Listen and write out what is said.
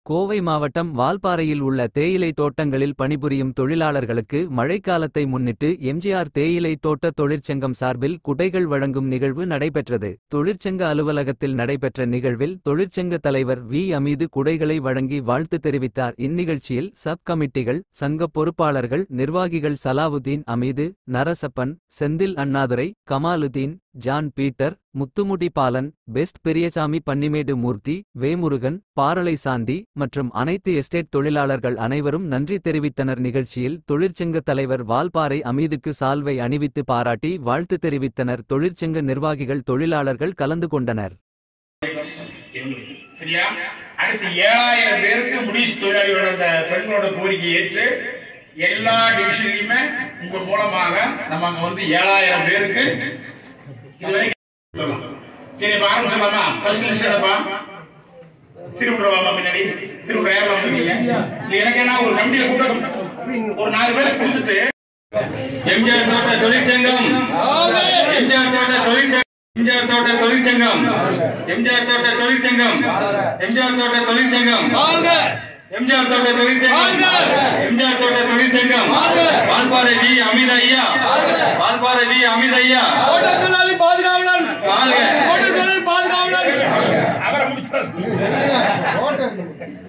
கோவை மாவட்டம் வால்பாறையில் உள்ள தேயிலை தோட்டங்களில் பணிபுரியும் தொழிலாளர்களுக்கு மழைக்காலத்தை முன்னிட்டு எம்ஜிஆர் தேயிலை தோட்ட தொழிற்சங்கம் சார்பில் குடைகள் வழங்கும் நிகழ்வு நடைபெற்றது தொழிற்சங்க அலுவலகத்தில் நடைபெற்ற நிகழ்வில் தொழிற்சங்க தலைவர் வி அமீது குடைகளை வழங்கி வாழ்த்து தெரிவித்தார் இந்நிகழ்ச்சியில் சப் கமிட்டிகள் சங்க பொறுப்பாளர்கள் நிர்வாகிகள் Salahuddin Hameed Narasappan Senthil Annadurai Kamaluddin John Peter Muthumudi Balan best Periyasamy Pannimedu Murthy Vemurugan பாரலை சாந்தி மற்றும் அனைத்து எஸ்டேட் தொழிலாளர்கள் அனைவரும் நன்றி தெரிவித்தனர் நிகழ்ச்சியில் தொழிற்சங்க தலைவர் வால்பாறை அமீதுக்கு சால்வை அணிவித்து பாராட்டி வாழ்த்து தெரிவித்தனர் தொழிற்சங்க நிர்வாகிகள் தொழிலாளர்கள் கலந்து கொண்டனர் இவங்களுக்கு. சரியா அடுத்து ஏழாயிரம் பேருக்கு முடிச்சு தொழிலாளியோட அந்த பெண்களோட கோரிக்கை ஏற்று எல்லா டிவிஷன்லயுமே உங்க மூலமாக நம்ம அங்க வந்து ஏழாயிரம் பேருக்கு இதுவரைக்கும் சொல்லலாம். சரி இப்ப ஆரம்பிச்சிடலாமா ஃபர்ஸ்ட் லிஸ்ட் என்னப்பா சிறுமுறை முன்னாடி சிறுமுறை யாரெல்லாம் வந்திருக்கீங்க இல்ல எனக்கு என்ன ஒரு கமிட்டியில கூட்டம் ஒரு நாலு பேரை கொடுத்துட்டு எம்ஜிஆர் தோட்ட தொழிற்சங்கம் எம்ஜிஆர் தோட்ட தொழிற்சங்கம் எம்ஜிஆர் தோட்ட தொழிற்சங்கம் எம்ஜிஆர் தோட்ட தொழிற்சங்கம் எம்ஜிஆர் தோட்ட தொழிற்சங்கம் எம்ஜிஆர் தோட்ட தொழிற்சங்கம் எம்ஜிஆர் தோட்ட தொழிற்சங்கம் வால்பாறை வி அமித் ஐயா வால்பாறை வி அமித் ஐயா தொழிலாளி பாதுகாவலன் வாழ்க தொழிலாளி பாதுகாவலன் அவரை முடிச்சு